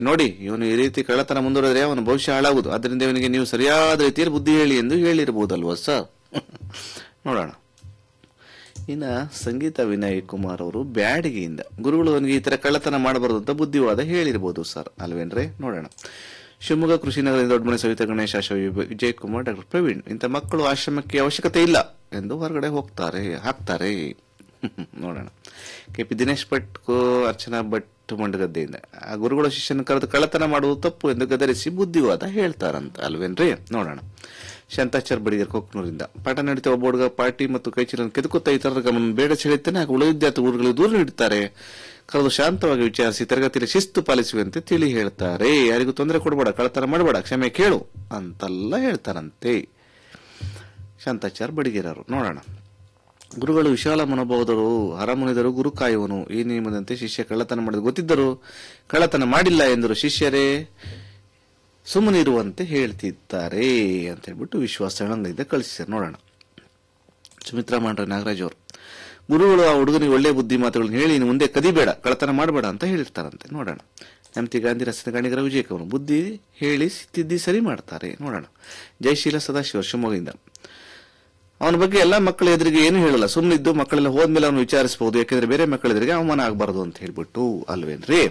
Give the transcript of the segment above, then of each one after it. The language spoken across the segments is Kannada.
ನೋಡಿ ಇವನು ಈ ರೀತಿ ಕಳ್ಳತನ ಮುಂದುವರೆದ್ರೆ ಅವನ ಭವಿಷ್ಯ ಹಾಳಾಗುವುದು ಅದರಿಂದ ಇವನಿಗೆ ನೀವು ಸರಿಯಾದ ರೀತಿಯಲ್ಲಿ ಬುದ್ಧಿ ಹೇಳಿ ಎಂದು ಹೇಳಿರಬಹುದಲ್ವ ಸರ್ ನೋಡೋಣ ಇನ್ನ ಸಂಗೀತ ವಿನಯ್ ಕುಮಾರ್ ಅವರು ಬ್ಯಾಡಗಿಯಿಂದ ಗುರುಗಳು ಅವನಿಗೆ ಈ ತರ ಕಳ್ಳತನ ಮಾಡಬಾರದು ಅಂತ ಬುದ್ಧಿವಾದ ಹೇಳಿರ್ಬೋದು ಸರ್ ಅಲ್ವೇನ್ರೆ ನೋಡೋಣ ಶಿವಮೊಗ್ಗ ಕೃಷಿನಗರದಿಂದ ದೊಡ್ಡಮನೆ ಸವಿತಾ ಗಣೇಶ ಅಶೋಕ್ ವಿಜಯ್ ಕುಮಾರ್ ಡಾಕ್ಟರ್ ಪ್ರವೀಣ್ ಇಂಥ ಮಕ್ಕಳು ಆಶ್ರಮಕ್ಕೆ ಅವಶ್ಯಕತೆ ಇಲ್ಲ ಎಂದು ಹೊರಗಡೆ ಹೋಗ್ತಾರೆ ಹಾಕ್ತಾರೆ ನೋಡೋಣ ಕೆ ಪಿ ದಿನೇಶ್ ಭಟ್ ಕೋ- ಅರ್ಚನಾ ಭಟ್ ಮಂಡಗದ್ದೆಯಿಂದ ಆ ಗುರುಗಳ ಶಿಷ್ಯನ ಕರೆದು ಕಳ್ಳತನ ಮಾಡುವುದು ತಪ್ಪು ಎಂದು ಗದರಿಸಿ ಬುದ್ಧಿವಾದ ಹೇಳ್ತಾರಂತ ಅಲ್ವೇನ್ರಿ ನೋಡೋಣ ಶಾಂತಾಚಾರ್ ಬಡಿಗರ್ ಕೊಕ್ನೂರಿಂದ ಪಾಠ ನಡೀತಾ ಒಬ್ಬ ಹುಡುಗ ಪಾರ್ಟಿ ಮತ್ತು ಕೈಚೀಲನ್ನು ಕೆದಕುತ್ತಾ ಇತರರ ಗಮನ ಬೇಡ ಸೆಳೆಯುತ್ತಾನೆ ಹಾಗೂ ಉಳಿದ ವಿದ್ಯಾರ್ಥಿ ಊರುಗಳಿಗೆ ದೂರ ನೀಡುತ್ತಾರೆ ಕರೆದು ಶಾಂತವಾಗಿ ವಿಚಾರಿಸಿ ತರಗತಿಯಲ್ಲಿ ಶಿಸ್ತು ಪಾಲಿಸುವಂತೆ ತಿಳಿ ಹೇಳ್ತಾರೆ ಯಾರಿಗೂ ತೊಂದರೆ ಕೊಡಬೇಡ ಕಳ್ಳತನ ಮಾಡಬೇಡ ಕ್ಷಮೆ ಕೇಳು ಅಂತೆಲ್ಲ ಹೇಳ್ತಾರಂತೆ ಶಾಂತಾಚಾರ್ ಬಡಿಗೆರರು ನೋಡೋಣ ಗುರುಗಳು ವಿಶಾಲ ಮನೋಭಾವದರು ಹರಮುನಿದರು ಗುರು ಕಾಯುವನು ಈ ನಿಯಮದಂತೆ ಶಿಷ್ಯ ಕಳ್ಳತನ ಮಾಡಿದ ಗೊತ್ತಿದ್ದರು ಕಳ್ಳತನ ಮಾಡಿಲ್ಲ ಎಂದರು ಶಿಷ್ಯರೇ ಸುಮ್ಮನಿರುವಂತೆ ಹೇಳ್ತಿದ್ದಾರೆ ಅಂತ ಹೇಳ್ಬಿಟ್ಟು ವಿಶ್ವಾಸ ಹೆಳಂಗದಿಂದ ಕಳಿಸಿದ್ದಾರೆ ನೋಡೋಣ ಸುಮಿತ್ರಾ ಮಾಂಡ್ರೆ ನಾಗರಾಜ್ ಅವರು ಗುರುಗಳು ಆ ಹುಡುಗನಿಗೆ ಒಳ್ಳೆ ಬುದ್ಧಿ ಮಾತುಗಳನ್ನ ಹೇಳಿ ಇನ್ನು ಮುಂದೆ ಕದಿಬೇಡ ಕಳ್ಳತನ ಮಾಡಬೇಡ ಅಂತ ಹೇಳಿರ್ತಾರಂತೆ ನೋಡೋಣ ನೆಮ್ತಿ ಗಾಂಧಿ ರಸ್ತೆ ಗಾಣಿಗರ ವಿಜಯಕವರು ಬುದ್ಧಿ ಹೇಳಿ ತಿದ್ದಿ ಸರಿ ಮಾಡ್ತಾರೆ ನೋಡೋಣ ಜಯಶೀಲ ಸದಾಶಿವ ಶಿವಮೊಗ್ಗದಿಂದ ಅವನ ಬಗ್ಗೆ ಎಲ್ಲ ಮಕ್ಕಳ ಎದುರಿಗೆ ಏನು ಹೇಳಲ್ಲ ಸುಮ್ಮನಿದ್ದು ಮಕ್ಕಳೆಲ್ಲ ಹೋದ್ಮೇಲೆ ಅವನು ವಿಚಾರಿಸಬಹುದು ಯಾಕೆಂದ್ರೆ ಬೇರೆ ಮಕ್ಕಳ ಎದುರಿಗೆ ಅವಮಾನ ಆಗಬಾರದು ಅಂತ ಹೇಳ್ಬಿಟ್ಟು ಅಲ್ವೇನ್ರಿ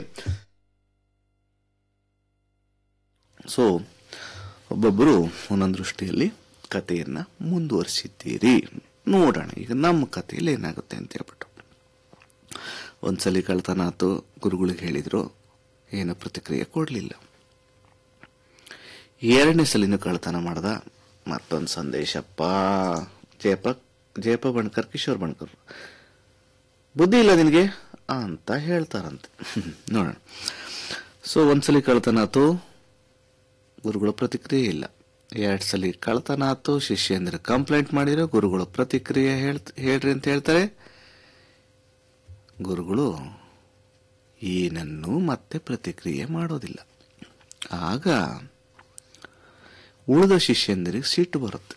ಸೊ ಒಬ್ಬೊಬ್ಬರು ಒಂದೊಂದು ದೃಷ್ಟಿಯಲ್ಲಿ ಕಥೆಯನ್ನ ಮುಂದುವರಿಸಿದ್ದೀರಿ ನೋಡೋಣ ಈಗ ನಮ್ಮ ಕಥೆಯಲ್ಲಿ ಏನಾಗುತ್ತೆ ಅಂತ ಹೇಳ್ಬಿಟ್ಟು ಒಂದ್ಸಲಿ ಕಳ್ತನ ಆತು ಗುರುಗಳಿಗೆ ಹೇಳಿದ್ರು ಏನು ಪ್ರತಿಕ್ರಿಯೆ ಕೊಡಲಿಲ್ಲ ಎರಡನೇ ಸಲಿನೂ ಕಳ್ತನ ಮಾಡ್ದ ಮತ್ತೊಂದು ಸಂದೇಶಪ್ಪ ಜಯಪ ಜಯಪ ಬಣ್ಕರ್ ಕಿಶೋರ್ ಬಣ್ಕರ್ ಬುದ್ಧಿ ಇಲ್ಲ ನಿನಗೆ ಅಂತ ಹೇಳ್ತಾರಂತೆ ನೋಡೋಣ ಸೊ ಒಂದ್ಸಲಿ ಕಳ್ತನ ಆತು ಗುರುಗಳ ಪ್ರತಿಕ್ರಿಯೆ ಇಲ್ಲ ಎರಡು ಸಲ ಕಳ್ತನ ಆತು ಶಿಷ್ಯಂದ್ರೆ ಕಂಪ್ಲೇಂಟ್ ಮಾಡಿರೋ ಗುರುಗಳು ಪ್ರತಿಕ್ರಿಯೆ ಹೇಳ್ ಹೇಳ್ರಿ ಅಂತ ಹೇಳ್ತಾರೆ ಗುರುಗಳು ಏನನ್ನೂ ಮತ್ತೆ ಪ್ರತಿಕ್ರಿಯೆ ಮಾಡೋದಿಲ್ಲ ಆಗ ಉಳಿದ ಶಿಷ್ಯಂದಿರಿಗೆ ಸಿಟ್ಟು ಬರುತ್ತೆ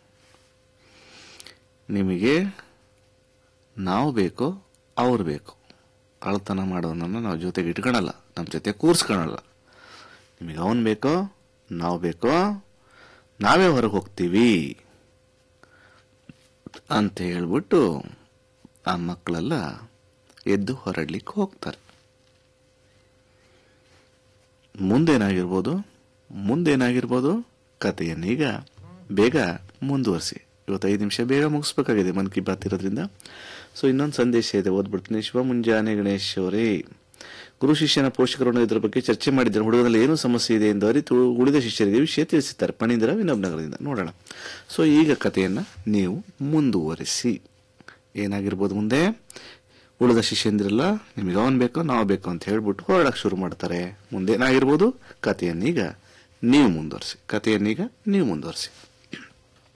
ನಿಮಗೆ ನಾವು ಬೇಕೋ ಅವ್ರು ಬೇಕು ಕಳ್ತನ ಮಾಡೋನನ್ನು ನಾವು ಜೊತೆಗೆ ಇಟ್ಕೊಳಲ್ಲ ನಮ್ಮ ಜೊತೆ ಕೂರ್ಸ್ಕೊಳಲ್ಲ ನಿಮಗೆ ಅವನ್ ಬೇಕೋ ನಾವು ಬೇಕೋ ನಾವೇ ಹೊರಗೆ ಹೋಗ್ತೀವಿ ಅಂತ ಹೇಳ್ಬಿಟ್ಟು ಆ ಮಕ್ಕಳೆಲ್ಲ ಎದ್ದು ಹೊರಡ್ಲಿಕ್ಕೆ ಹೋಗ್ತಾರೆ ಮುಂದೇನಾಗಿರ್ಬೋದು ಮುಂದೇನಾಗಿರ್ಬೋದು ಕಥೆಯನ್ನೀಗ ಬೇಗ ಮುಂದುವರಿಸಿ ಇವತ್ತು ಐದು ನಿಮಿಷ ಬೇಗ ಮುಗಿಸ್ಬೇಕಾಗಿದೆ ಮನ್ ಕಿ ಬಾತ್ ಇರೋದ್ರಿಂದ ಸೊ ಇನ್ನೊಂದು ಸಂದೇಶ ಇದೆ ಓದ್ಬಿಡ್ತೀನಿ ಶಿವ ಮುಂಜಾನೆ ಗಣೇಶ್ ಅವರೇ ಗುರು ಶಿಷ್ಯನ ಪೋಷಕರನ್ನು ಇದರ ಬಗ್ಗೆ ಚರ್ಚೆ ಮಾಡಿದ್ದಾರೆ ಹುಡುಗನಲ್ಲಿ ಏನು ಸಮಸ್ಯೆ ಇದೆ ಎಂದು ಅರಿತು ಉಳಿದ ಶಿಷ್ಯರಿಗೆ ವಿಷಯ ತಿಳಿಸಿದ್ದಾರೆ ಪಣೀಂದ್ರ ವಿನೋಬ್ ನಗರದಿಂದ ನೋಡೋಣ ಸೊ ಈಗ ಕಥೆಯನ್ನ ನೀವು ಮುಂದುವರಿಸಿ ಏನಾಗಿರ್ಬೋದು ಮುಂದೆ ಉಳಿದ ಶಿಷ್ಯಂದಿರಲ್ಲ ನಿಮಗೆ ಅವನ್ ಬೇಕೋ ನಾವು ಬೇಕು ಅಂತ ಹೇಳ್ಬಿಟ್ಟು ಹೊರಡಕ್ಕೆ ಶುರು ಮಾಡ್ತಾರೆ ಮುಂದೆ ಏನಾಗಿರ್ಬೋದು ಕಥೆಯನ್ನೀಗ ನೀವು ಮುಂದುವರಿಸಿ ಕಥೆಯನ್ನೀಗ ನೀವು ಮುಂದುವರಿಸಿ